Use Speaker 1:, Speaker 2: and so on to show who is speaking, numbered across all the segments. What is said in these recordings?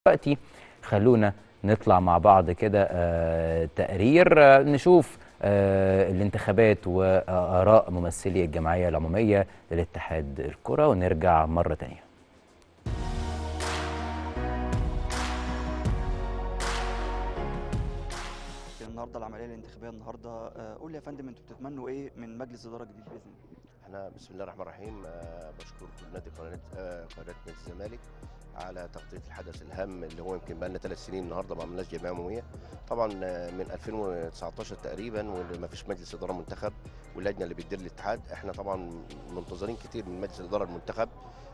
Speaker 1: دلوقتي خلونا نطلع مع بعض كده آه، تقرير آه، نشوف آه، الانتخابات وآراء ممثلي الجمعية العمومية للاتحاد الكرة ونرجع مرة تانية
Speaker 2: النهارده العمليه الانتخابيه النهارده آه، قول لي يا فندم انتوا بتتمنوا ايه من مجلس اداره جديد باذن الله
Speaker 3: احنا بسم الله الرحمن الرحيم آه، بشكر نادي قناه آه، قناه نادي الزمالك على تغطيه الحدث الهام اللي هو يمكن بقى لنا ثلاث سنين النهارده ما عملناش جمعيه عموميه طبعا آه، من 2019 تقريبا وما فيش مجلس اداره منتخب واللجنه اللي بتدير الاتحاد احنا طبعا منتظرين كتير من مجلس الاداره المنتخب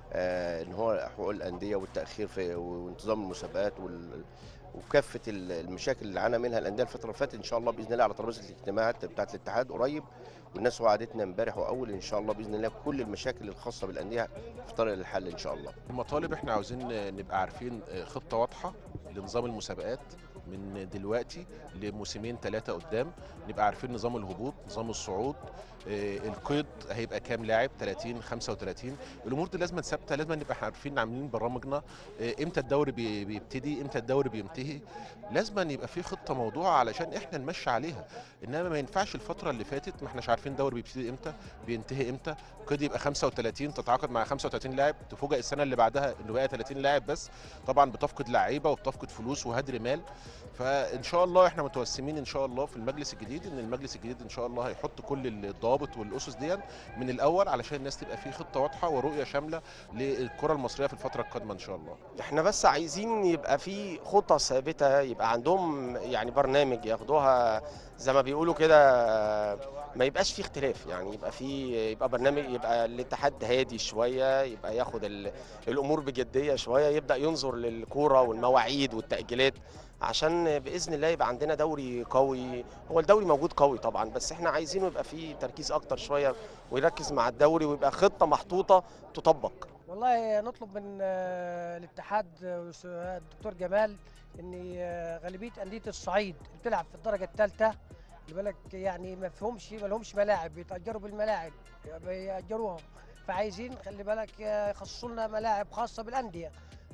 Speaker 3: آه، ان هو حقوق الانديه والتاخير في وانتظام المسابقات وال وكافه ال- المشاكل اللي عانى منها الانديه الفتره اللي فاتت ان شاء الله باذن الله على ترابيزه الاجتماعات بتاعه الاتحاد قريب والناس وعدتنا امبارح واول ان شاء الله باذن الله كل المشاكل الخاصه بالانديه في طريق الحل ان شاء الله
Speaker 4: المطالب احنا عاوزين نبقى عارفين خطة واضحة لنظام المسابقات من دلوقتي لموسمين ثلاثة قدام نبقى عارفين نظام الهبوط نظام الصعود آه، القيد هيبقى كام لاعب 30 35 الامور دي لازم ثابته لازم نبقى عارفين عاملين برامجنا آه، امتى الدوري بي- بيبتدي امتى الدوري بينتهي لازم يبقى في خطه موضوعه علشان احنا نمشي عليها انما ما ينفعش الفتره اللي فاتت ما احناش عارفين الدوري بيبتدي امتى بينتهي امتى قيد يبقى 35 تتعاقد مع 35 لاعب تفوجئ السنه اللي بعدها انه بقى 30 لاعب بس طبعا بتفقد لعيبه وبتفقد فلوس وهدر مال فان شاء الله احنا متوسمين ان شاء الله في المجلس الجديد ان المجلس الجديد ان شاء الله هيحط كل الضوابط والاسس دي من الاول علشان الناس تبقى في خطه واضحه ورؤيه شامله للكره المصريه في الفتره القادمه ان شاء الله
Speaker 5: احنا بس عايزين يبقى في خطة ثابتة يبقى عندهم يعني برنامج ياخدوها زي ما بيقولوا كده ما يبقاش في اختلاف يعني يبقى في يبقى برنامج يبقى الاتحاد هادي شوية يبقى ياخد ال- الامور بجدية شوية يبدأ ينظر للكورة والمواعيد والتأجيلات عشان بإذن الله يبقى عندنا دوري قوي هو الدوري موجود قوي طبعا بس احنا عايزينه يبقى فيه تركيز اكتر شوية ويركز مع الدوري ويبقى خطة محطوطة تطبق
Speaker 6: والله نطلب من آه، الاتحاد والس- الدكتور جمال ان آه، غالبيه انديه الصعيد اللي بتلعب في الدرجه الثالثه اللي بالك يعني ما فيهمش ما لهمش ملاعب بيتاجروا بالملاعب بيأجروهم فعايزين خلي بالك آه، يخصصوا لنا ملاعب خاصه بالانديه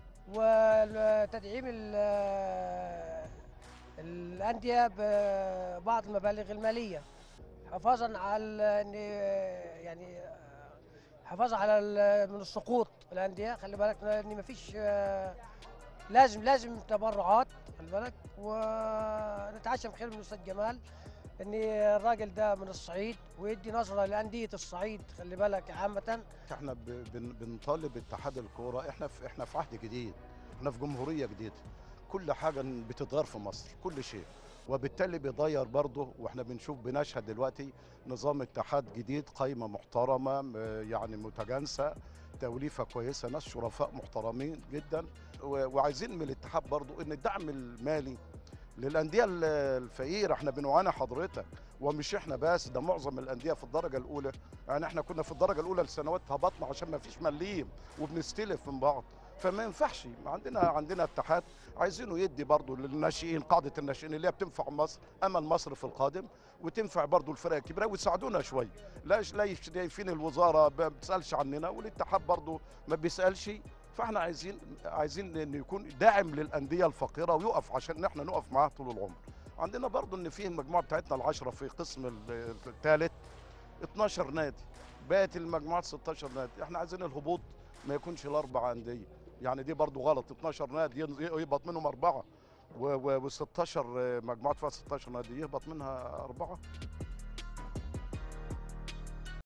Speaker 6: وتدعيم ال- آه، الانديه ببعض المبالغ الماليه حفاظا على ان آه، يعني آه، حفاظ على ال- من السقوط الانديه خلي بالك ان مفيش آه، لازم لازم تبرعات خلي بالك ونتعشم خير من الاستاذ جمال ان الراجل ده من الصعيد ويدي نظره لانديه الصعيد خلي بالك عامه
Speaker 7: احنا ب- بن- بنطالب اتحاد الكوره احنا في احنا في عهد جديد احنا في جمهوريه جديده كل حاجه بتتغير في مصر كل شيء وبالتالي بيتغير برضه واحنا بنشوف بنشهد دلوقتي نظام اتحاد جديد قايمه محترمه م- يعني متجانسه توليفه كويسه ناس شرفاء محترمين جدا و- وعايزين من الاتحاد برضه ان الدعم المالي للانديه ال- الفقيره احنا بنعاني حضرتك ومش احنا بس ده معظم الانديه في الدرجه الاولى يعني احنا كنا في الدرجه الاولى لسنوات هبطنا عشان ما فيش مليم وبنستلف من بعض فما ينفعش عندنا عندنا اتحاد عايزينه يدي برضه للناشئين قاعده الناشئين اللي هي بتنفع مصر امل مصر في القادم وتنفع برضه الفرق الكبيره ويساعدونا شويه لا لا شايفين الوزاره ما بتسالش عننا والاتحاد برضه ما بيسالش فاحنا عايزين عايزين انه يكون داعم للانديه الفقيره ويقف عشان احنا نقف معاه طول العمر عندنا برضه ان في المجموعه بتاعتنا العشره في قسم الثالث 12 نادي بقت المجموعات 16 نادي احنا عايزين الهبوط ما يكونش الاربع انديه يعني دي برضو غلط 12 نادي ينز- يهبط منهم اربعه و16 مجموعات فيها 16 نادي يهبط منها اربعه